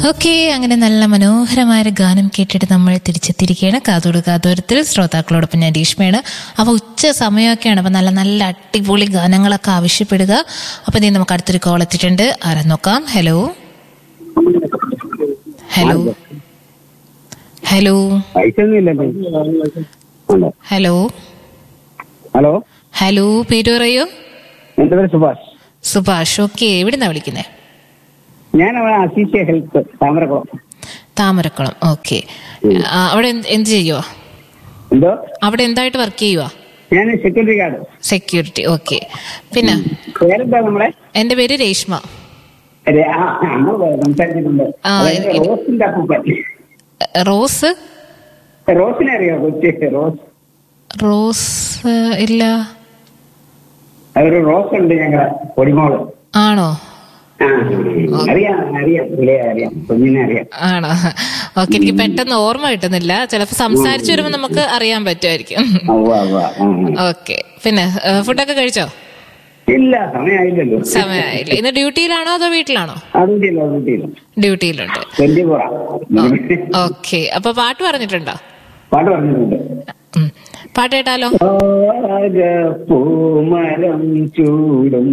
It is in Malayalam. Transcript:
ഓക്കെ അങ്ങനെ നല്ല മനോഹരമായ ഒരു ഗാനം കേട്ടിട്ട് നമ്മൾ തിരിച്ചെത്തിയിരിക്കുകയാണ് കാതോട് കാതോരത്തിൽ ശ്രോതാക്കളോടൊപ്പം ഞാൻ രീഷ്മയാണ് അപ്പോൾ ഉച്ച സമയമൊക്കെയാണ് അപ്പോൾ നല്ല നല്ല അടിപൊളി ഗാനങ്ങളൊക്കെ ആവശ്യപ്പെടുക അപ്പോൾ നീ നമുക്ക് അടുത്തൊരു കോൾ എത്തിയിട്ടുണ്ട് ആരാ നോക്കാം ഹലോ ഹലോ ഹലോ പൈസ ഒന്നും ഇല്ല ഹലോ ഹലോ ഹലോ പേര് പറയൂ എന്റെ പേര് സുഭാഷ് സുഭാഷ് ഓക്കെ എവിടുന്നാ വിളിക്കുന്നത് ഞാൻ അവിടെ Acacia health Thamarakkulam Thamarakkulam okay അവിടെ എന്ത് എന്ത് ചെയ്യുവാ എന്തോ അവിടെ എന്തായിട്ട് വർക്ക് ചെയ്യുവാ ഞാൻ സെക്യൂരിറ്റി ഗാർഡ് സെക്യൂരിറ്റി ഓക്കെ പിന്നെ പേരെന്താ നമ്മളെ എന്റെ പേര് രേഷ്മ രെ- ആ, നമ്മള് സംസാരിച്ചിട്ടുണ്ട് ആ, അതായത് ഇത്- റോസിന്റെ അപ്പൂപ്പൻ റോസ് റോസിനെ അറിയോ കൊച്ചി റോസ് റോസ് ഇല്ല അതൊരു റോസ് ഉണ്ട് ഞങ്ങളെ പൊടിമോള് ആണോ ആ, അറിയാം അറിയാം പുള്ളിയെ അറിയാം കുഞ്ഞിനെ അറിയാം ആണോ ഓക്കെ എനിക്ക് പെട്ടെന്ന് ഓർമ്മ കിട്ടുന്നില്ല ചിലപ്പോ സംസാരിച്ചു വരുമ്പോ നമുക്ക് അറിയാൻ പറ്റുമായിരിക്കും ആ, ഉവ്വ, ഉവ്വ. ആ, ആ. ഓക്കെ പിന്നെ ഏഹ്, ഫുഡൊക്കെ കഴിച്ചോ ഇല്ല സമയമായില്ലല്ലോ സമയമായില്ല ഇന്ന് ഡ്യൂട്ടിയിലാണോ അതോ വീട്ടിലാണോ അതുകൊണ്ടില്ല അതുകൊണ്ടില്ല ഡ്യൂട്ടിയിലുണ്ട് ട്വന്റി ഫോറാ ഓക്കെ അപ്പൊ പാട്ട് പറഞ്ഞിട്ടുണ്ടോ പാട്ട് പറഞ്ഞിട്ടുണ്ട് ഉം. പാട്ട് കേട്ടാലോ പൂമരം ചൂടും